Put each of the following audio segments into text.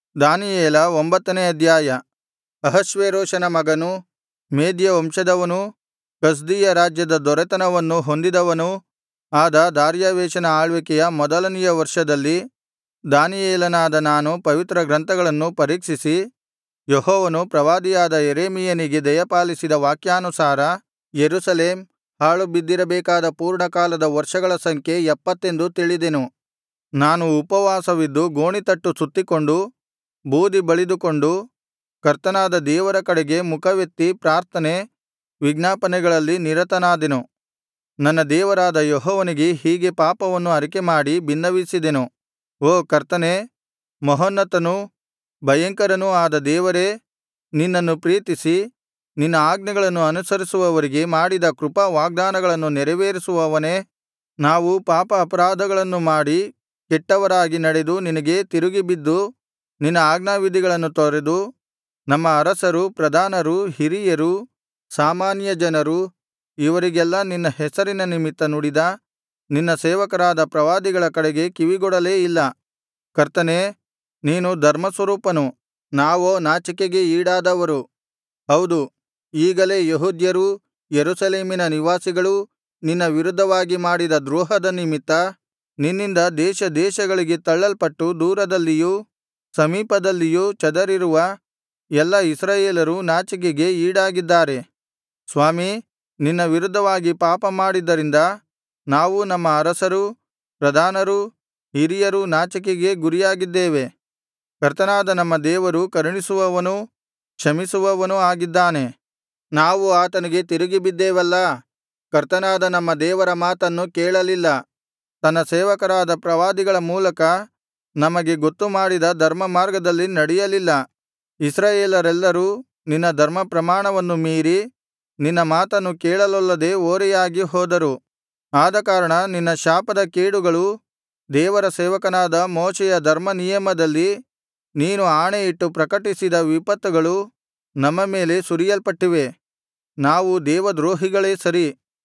ದಾನಿಯೇಲ ಒಂಬತ್ತನೇ ಅಧ್ಯಾಯ ಅಹಷ್ವೇರೋಷನ ಮಗನೂ ಮೇದ್ಯ ವಂಶದವನೂ ಕಸ್ದೀಯ ರಾಜ್ಯದ ದೊರೆತನವನ್ನು ಹೊಂದಿದವನೂ ಆದ ದಾರ್ಯಾವೆಷನ ಆಳ್ವಿಕೆಯ ಮೊದಲನೆಯ ವರ್ಷದಲ್ಲಿ ದಾನಿಯೇಲನಾದ ನಾನು ಪವಿತ್ರ ಗ್ರಂಥಗಳನ್ನು ಪರೀಕ್ಷಿಸಿ ಯೆಹೋವನು ಪ್ರವಾದಿಯಾದ ಯೆರೆಮೀಯನಿಗೆ ದಯಪಾಲಿಸಿದ ವಾಕ್ಯಾನುಸಾರ ಯೆರೂಸಲೇಮ್ ಹಾಳುಬಿದ್ದಿರಬೇಕಾದ ಪೂರ್ಣಕಾಲದ ವರ್ಷಗಳ ಸಂಖ್ಯೆ ಎಪ್ಪತ್ತೆಂದು ತಿಳಿದೆನು ನಾನು ಉಪವಾಸವಿದ್ದು ಗೋಣಿತಟ್ಟು ಸುತ್ತಿಕೊಂಡು ಬೂದಿ ಬಳಿದುಕೊಂಡು ಕರ್ತನಾದ ದೇವರ ಕಡೆಗೆ ಮುಖವೆತ್ತಿ ಪ್ರಾರ್ಥನೆ ವಿಜ್ಞಾಪನೆಗಳಲ್ಲಿ ನಿರತನಾದೆನು ನನ್ನ ದೇವರಾದ ಯೆಹೋವನಿಗೆ ಹೀಗೆ ಪಾಪವನ್ನು ಅರಿಕೆಮಾಡಿ ಬಿನ್ನವಿಸಿದೆನು ಓ ಕರ್ತನೇ ಮಹೋನ್ನತನೂ ಭಯಂಕರನೂ ಆದ ದೇವರೇ ನಿನ್ನನ್ನು ಪ್ರೀತಿಸಿ ನಿನ್ನ ಆಜ್ಞೆಗಳನ್ನು ಅನುಸರಿಸುವವರಿಗೆ ಮಾಡಿದ ಕೃಪಾ ವಾಗ್ದಾನಗಳನ್ನು ನೆರವೇರಿಸುವವನೇ ನಾವು ಪಾಪ ಅಪರಾಧಗಳನ್ನು ಮಾಡಿ ಕೆಟ್ಟವರಾಗಿ ನಡೆದು ನಿನಗೆ ತಿರುಗಿಬಿದ್ದು ನಿನ್ನ ಆಜ್ಞಾವಿಧಿಗಳನ್ನು ತೊರೆದು ನಮ್ಮ ಅರಸರು ಪ್ರಧಾನರು ಹಿರಿಯರು ಸಾಮಾನ್ಯ ಜನರು ಇವರಿಗೆಲ್ಲಾ ನಿನ್ನ ಹೆಸರಿನ ನಿಮಿತ್ತ ನುಡಿದ ನಿನ್ನ ಸೇವಕರಾದ ಪ್ರವಾದಿಗಳ ಕಡೆಗೆ ಕಿವಿಗೊಡಲೇ ಇಲ್ಲ ಕರ್ತನೇ ನೀನು ಧರ್ಮಸ್ವರೂಪನು ನಾವೋ ನಾಚಿಕೆಗೆ ಈಡಾದವರು ಹೌದು ಈಗಲೇ ಯೆಹೂದ್ಯರೂ ಯೆರೂಸಲೇಮಿನ ನಿವಾಸಿಗಳೂ ನಿನ್ನ ವಿರುದ್ಧವಾಗಿ ಮಾಡಿದ ದ್ರೋಹದ ನಿಮಿತ್ತ ನಿನ್ನಿಂದ ದೇಶ ದೇಶಗಳಿಗೆ ತಳ್ಳಲ್ಪಟ್ಟು ದೂರದಲ್ಲಿಯೂ ಸಮೀಪದಲ್ಲಿಯೂ ಚದರಿರುವ ಎಲ್ಲಾ ಇಸ್ರಾಯೇಲರು ನಾಚಿಕೆಗೆ ಈಡಾಗಿದ್ದಾರೆ ಸ್ವಾಮೀ ನಿನ್ನ ವಿರುದ್ಧವಾಗಿ ಪಾಪಮಾಡಿದ್ದರಿಂದ ನಾವೂ ನಮ್ಮ ಅರಸರೂ ಪ್ರಧಾನರೂ ಹಿರಿಯರೂ ನಾಚಿಕೆಗೆ ಗುರಿಯಾಗಿದ್ದೇವೆ ಕರ್ತನಾದ ನಮ್ಮ ದೇವರು ಕರುಣಿಸುವವನೂ ಕ್ಷಮಿಸುವವನೂ ಆಗಿದ್ದಾನೆ ನಾವು ಆತನಿಗೆ ತಿರುಗಿಬಿದ್ದೇವಲ್ಲಾ ಕರ್ತನಾದ ನಮ್ಮ ದೇವರ ಮಾತನ್ನು ಕೇಳಲಿಲ್ಲ ತನ್ನ ಸೇವಕರಾದ ಪ್ರವಾದಿಗಳ ಮೂಲಕ ನಮಗೆ ಗೊತ್ತುಮಾಡಿದ ಧರ್ಮಮಾರ್ಗದಲ್ಲಿ ನಡೆಯಲಿಲ್ಲ ಇಸ್ರಾಯೇಲರೆಲ್ಲರೂ ನಿನ್ನ ಧರ್ಮಪ್ರಮಾಣವನ್ನು ಮೀರಿ ನಿನ್ನ ಮಾತನ್ನು ಕೇಳಲೊಲ್ಲದೆ ಓರೆಯಾಗಿ ಹೋದರು ಆದಕಾರಣ ನಿನ್ನ ಶಾಪದ ಕೇಡುಗಳು ದೇವರ ಸೇವಕನಾದ ಮೋಶೆಯ ಧರ್ಮನಿಯಮದಲ್ಲಿ ನೀನು ಆಣೆಯಿಟ್ಟು ಪ್ರಕಟಿಸಿದ ವಿಪತ್ತುಗಳು ನಮ್ಮ ಮೇಲೆ ಸುರಿಯಲ್ಪಟ್ಟಿವೆ ನಾವು ದೇವದ್ರೋಹಿಗಳೇ ಸರಿ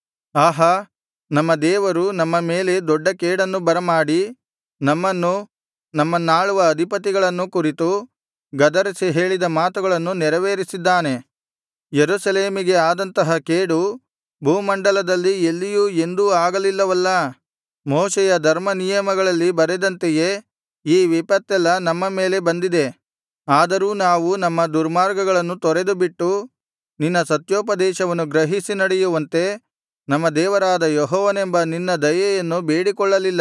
ಆಹಾ ನಮ್ಮ ದೇವರು ನಮ್ಮ ಮೇಲೆ ದೊಡ್ಡ ಕೇಡನ್ನು ಬರಮಾಡಿ ನಮ್ಮನ್ನೂ ನಮ್ಮನ್ನಾಳುವ ಅಧಿಪತಿಗಳನ್ನೂ ಕುರಿತು ಗದರಿಸಿ ಹೇಳಿದ ಮಾತುಗಳನ್ನು ನೆರವೇರಿಸಿದ್ದಾನೆ ಯೆರೂಸಲೇಮಿಗೆ ಆದಂತಹ ಕೇಡು ಭೂಮಂಡಲದಲ್ಲಿ ಎಲ್ಲಿಯೂ ಎಂದೂ ಆಗಲಿಲ್ಲವಲ್ಲಾ ಮೋಶೆಯ ಧರ್ಮನಿಯಮಗಳಲ್ಲಿ ಬರೆದಂತೆಯೇ ಈ ವಿಪತ್ತೆಲ್ಲಾ ನಮ್ಮ ಮೇಲೆ ಬಂದಿದೆ ಆದರೂ ನಾವು ನಮ್ಮ ದುರ್ಮಾರ್ಗಗಳನ್ನು ತೊರೆದುಬಿಟ್ಟು ನಿನ್ನ ಸತ್ಯೋಪದೇಶವನ್ನು ಗ್ರಹಿಸಿ ನಡೆಯುವಂತೆ ನಮ್ಮ ದೇವರಾದ ಯೆಹೋವನೆಂಬ ನಿನ್ನ ದಯೆಯನ್ನು ಬೇಡಿಕೊಳ್ಳಲಿಲ್ಲ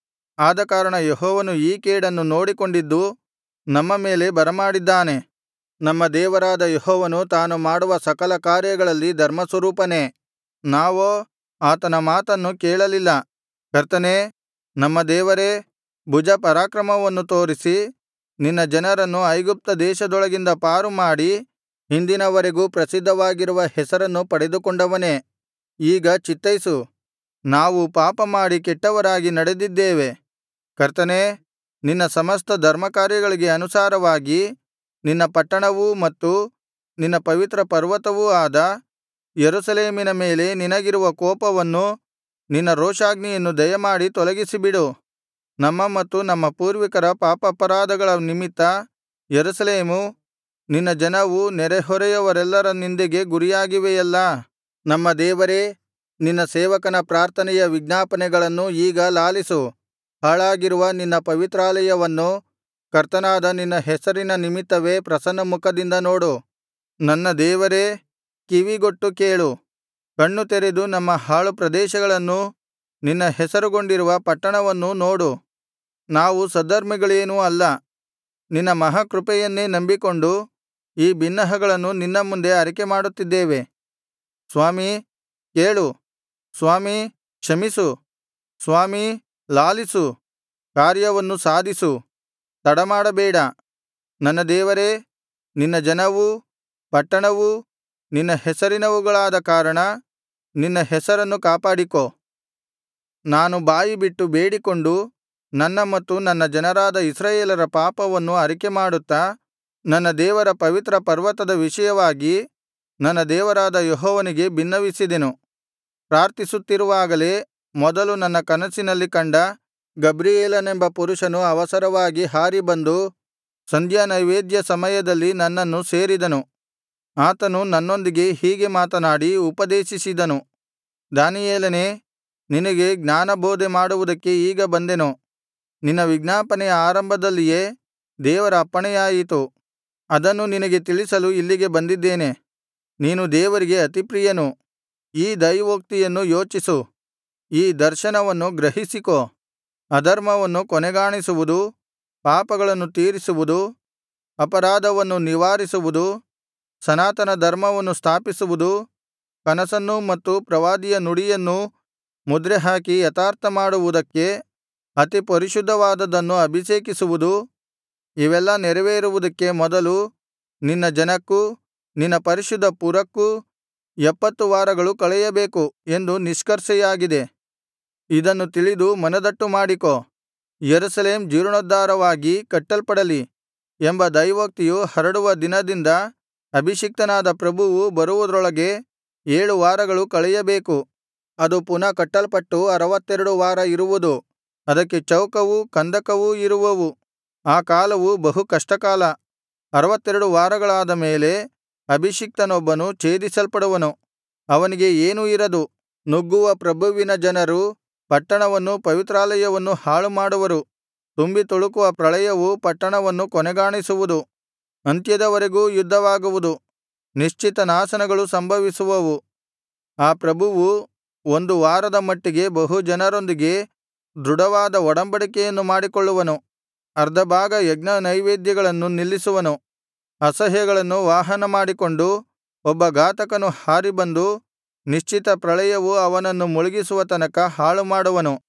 ಆದಕಾರಣ ಯೆಹೋವನು ಈ ಕೇಡನ್ನು ನೋಡಿಕೊಂಡಿದ್ದು ನಮ್ಮ ಮೇಲೆ ಬರಮಾಡಿದ್ದಾನೆ ನಮ್ಮ ದೇವರಾದ ಯೆಹೋವನು ತಾನು ಮಾಡುವ ಸಕಲ ಕಾರ್ಯಗಳಲ್ಲಿ ಧರ್ಮಸ್ವರೂಪನೇ ನಾವೋ ಆತನ ಮಾತನ್ನು ಕೇಳಲಿಲ್ಲ ಕರ್ತನೇ ನಮ್ಮ ದೇವರೇ ಭುಜ ಪರಾಕ್ರಮವನ್ನು ತೋರಿಸಿ ನಿನ್ನ ಜನರನ್ನು ಐಗುಪ್ತ ದೇಶದೊಳಗಿಂದ ಪಾರುಮಾಡಿ ಇಂದಿನವರೆಗೂ ಪ್ರಸಿದ್ಧವಾಗಿರುವ ಹೆಸರನ್ನು ಪಡೆದುಕೊಂಡವನೇ ಈಗ ಚಿತ್ತೈಸು ನಾವು ಪಾಪಮಾಡಿ ಕೆಟ್ಟವರಾಗಿ ನಡೆದಿದ್ದೇವೆ ಕರ್ತನೇ ನಿನ್ನ ಸಮಸ್ತ ಧರ್ಮಕಾರ್ಯಗಳಿಗೆ ಅನುಸಾರವಾಗಿ ನಿನ್ನ ಪಟ್ಟಣವೂ ಮತ್ತು ನಿನ್ನ ಪವಿತ್ರ ಪರ್ವತವೂ ಆದ ಯೆರೂಸಲೇಮಿನ ಮೇಲೆ ನಿನಗಿರುವ ಕೋಪವನ್ನು ನಿನ್ನ ರೋಷಾಗ್ನಿಯನ್ನು ದಯಮಾಡಿ ತೊಲಗಿಸಿಬಿಡು ನಮ್ಮ ಮತ್ತು ನಮ್ಮ ಪೂರ್ವಿಕರ ಪಾಪಾಪರಾಧಗಳ ನಿಮಿತ್ತ ಯೆರೂಸಲೇಮೂ ನಿನ್ನ ಜನವೂ ನೆರೆಹೊರೆಯವರೆಲ್ಲರ ನಿಂದೆಗೆ ಗುರಿಯಾಗಿವೆಯಲ್ಲಾ ನಮ್ಮ ದೇವರೇ ನಿನ್ನ ಸೇವಕನ ಪ್ರಾರ್ಥನೆಯ ವಿಜ್ಞಾಪನೆಗಳನ್ನು ಈಗ ಲಾಲಿಸು ಹಾಳಾಗಿರುವ ನಿನ್ನ ಪವಿತ್ರಾಲಯವನ್ನು ಕರ್ತನಾದ ನಿನ್ನ ಹೆಸರಿನ ನಿಮಿತ್ತವೇ ಪ್ರಸನ್ನಮುಖದಿಂದ ನೋಡು ನನ್ನ ದೇವರೇ ಕಿವಿಗೊಟ್ಟು ಕೇಳು ಕಣ್ಣು ತೆರೆದು ನಮ್ಮ ಹಾಳು ಪ್ರದೇಶಗಳನ್ನೂ ನಿನ್ನ ಹೆಸರುಗೊಂಡಿರುವ ಪಟ್ಟಣವನ್ನೂ ನೋಡು ನಾವು ಸದ್ಧರ್ಮಿಗಳೇನೂ ಅಲ್ಲ ನಿನ್ನ ಮಹಾಕೃಪೆಯನ್ನೇ ನಂಬಿಕೊಂಡು ಈ ಬಿನ್ನಹಗಳನ್ನು ನಿನ್ನ ಮುಂದೆ ಅರಿಕೆಮಾಡುತ್ತಿದ್ದೇವೆ ಸ್ವಾಮೀ ಕೇಳು ಸ್ವಾಮೀ ಕ್ಷಮಿಸು ಸ್ವಾಮೀ ಲಾಲಿಸು ಕಾರ್ಯವನ್ನು ಸಾಧಿಸು ತಡಮಾಡಬೇಡ ನನ್ನ ದೇವರೇ ನಿನ್ನ ಜನವೂ ಪಟ್ಟಣವೂ ನಿನ್ನ ಹೆಸರಿನವುಗಳಾದ ಕಾರಣ ನಿನ್ನ ಹೆಸರನ್ನು ಕಾಪಾಡಿಕೋ ನಾನು ಬಾಯಿಬಿಟ್ಟು ಬೇಡಿಕೊಂಡು ನನ್ನ ಮತ್ತು ನನ್ನ ಜನರಾದ ಇಸ್ರಾಯೇಲರ ಪಾಪವನ್ನು ಅರಿಕೆಮಾಡುತ್ತಾ ನನ್ನ ದೇವರ ಪವಿತ್ರ ಪರ್ವತದ ವಿಷಯವಾಗಿ ನನ್ನ ದೇವರಾದ ಯೆಹೋವನಿಗೆ ಬಿನ್ನವಿಸಿದೆನು ಪ್ರಾರ್ಥಿಸುತ್ತಿರುವಾಗಲೇ ಮೊದಲು ನನ್ನ ಕನಸಿನಲ್ಲಿ ಕಂಡ ಗಬ್ರಿಯೇಲನೆಂಬ ಪುರುಷನು ಅವಸರವಾಗಿ ಹಾರಿ ಬಂದು ಸಂಧ್ಯಾನೈವೇದ್ಯ ಸಮಯದಲ್ಲಿ ನನ್ನನ್ನು ಸೇರಿದನು ಆತನು ನನ್ನೊಂದಿಗೆ ಹೀಗೆ ಮಾತನಾಡಿ ಉಪದೇಶಿಸಿದನು ದಾನಿಯೇಲನೇ ನಿನಗೆ ಜ್ಞಾನಬೋಧೆ ಮಾಡುವುದಕ್ಕೆ ಈಗ ಬಂದೆನು ನಿನ್ನ ವಿಜ್ಞಾಪನೆಯ ಆರಂಭದಲ್ಲಿಯೇ ದೇವರ ಅಪ್ಪಣೆಯಾಯಿತು ಅದನ್ನು ನಿನಗೆ ತಿಳಿಸಲು ಇಲ್ಲಿಗೆ ಬಂದಿದ್ದೇನೆ ನೀನು ದೇವರಿಗೆ ಅತಿಪ್ರಿಯನು ಈ ದೈವೋಕ್ತಿಯನ್ನು ಯೋಚಿಸು ಈ ದರ್ಶನವನ್ನು ಗ್ರಹಿಸಿಕೋ ಅಧರ್ಮವನ್ನು ಕೊನೆಗಾಣಿಸುವುದು ಪಾಪಗಳನ್ನು ತೀರಿಸುವುದು ಅಪರಾಧವನ್ನು ನಿವಾರಿಸುವುದು ಸನಾತನ ಧರ್ಮವನ್ನು ಸ್ಥಾಪಿಸುವುದು ಕನಸನ್ನೂ ಮತ್ತು ಪ್ರವಾದಿಯ ನುಡಿಯನ್ನೂ ಮುದ್ರೆಹಾಕಿ ಯಥಾರ್ಥಮಾಡುವುದಕ್ಕೆ ಅತಿ ಪರಿಶುದ್ಧವಾದದ್ದನ್ನು ಅಭಿಷೇಕಿಸುವುದು ಇವೆಲ್ಲಾ ನೆರವೇರುವುದಕ್ಕೆ ಮೊದಲು ನಿನ್ನ ಜನಕ್ಕೂ ನಿನ್ನ ಪರಿಶುದ್ಧ ಪುರಕ್ಕೂ ಎಪ್ಪತ್ತು ವಾರಗಳು ಕಳೆಯಬೇಕು ಎಂದು ನಿಷ್ಕರ್ಷೆಯಾಗಿದೆ ಇದನ್ನು ತಿಳಿದು ಮನದಟ್ಟು ಮಾಡಿಕೋ ಯೆರೂಸಲೇಮ್ ಜೀರ್ಣೋದ್ಧಾರವಾಗಿ ಕಟ್ಟಲ್ಪಡಲಿ ಎಂಬ ದೈವೋಕ್ತಿಯು ಹರಡುವ ದಿನದಿಂದ ಅಭಿಷಿಕ್ತನಾದ ಪ್ರಭುವು ಬರುವುದರೊಳಗೆ ಏಳು ವಾರಗಳು ಕಳೆಯಬೇಕು ಅದು ಪುನಃ ಕಟ್ಟಲ್ಪಟ್ಟು ಅರವತ್ತೆರಡು ವಾರ ಇರುವುದು ಅದಕ್ಕೆ ಚೌಕವೂ ಕಂದಕವೂ ಇರುವವು ಆ ಕಾಲವು ಬಹು ಕಷ್ಟಕಾಲ ಅರವತ್ತೆರಡು ವಾರಗಳಾದ ಮೇಲೆ ಅಭಿಷಿಕ್ತನೊಬ್ಬನು ಛೇದಿಸಲ್ಪಡುವನು ಅವನಿಗೆ ಏನೂ ಇರದು ನುಗ್ಗುವ ಪ್ರಭುವಿನ ಜನರು ಪಟ್ಟಣವನ್ನೂ ಪವಿತ್ರಾಲಯವನ್ನೂ ಹಾಳುಮಾಡುವರು ತುಂಬಿ ತುಳುಕುವ ಪ್ರಳಯವು ಪಟ್ಟಣವನ್ನು ಕೊನೆಗಾಣಿಸುವುದು ಅಂತ್ಯದವರೆಗೂ ಯುದ್ಧವಾಗುವುದು ನಿಶ್ಚಿತ ನಾಶನಗಳು ಸಂಭವಿಸುವವು ಆ ಪ್ರಭುವು ಒಂದು ವಾರದ ಮಟ್ಟಿಗೆ ಬಹು ಜನರೊಂದಿಗೆ ದೃಢವಾದ ಒಡಂಬಡಿಕೆಯನ್ನು ಮಾಡಿಕೊಳ್ಳುವನು ಅರ್ಧ ಭಾಗ ಯಜ್ಞನೈವೇದ್ಯಗಳನ್ನು ನಿಲ್ಲಿಸುವನು ಅಸಹ್ಯಗಳನ್ನು ವಾಹನ ಮಾಡಿಕೊಂಡು ಒಬ್ಬ ಘಾತಕನು ಹಾರಿ ಬಂದು ನಿಶ್ಚಿತ ಪ್ರಳಯವು ಅವನನ್ನು ಮುಳುಗಿಸುವ ತನಕ ಹಾಳುಮಾಡುವನು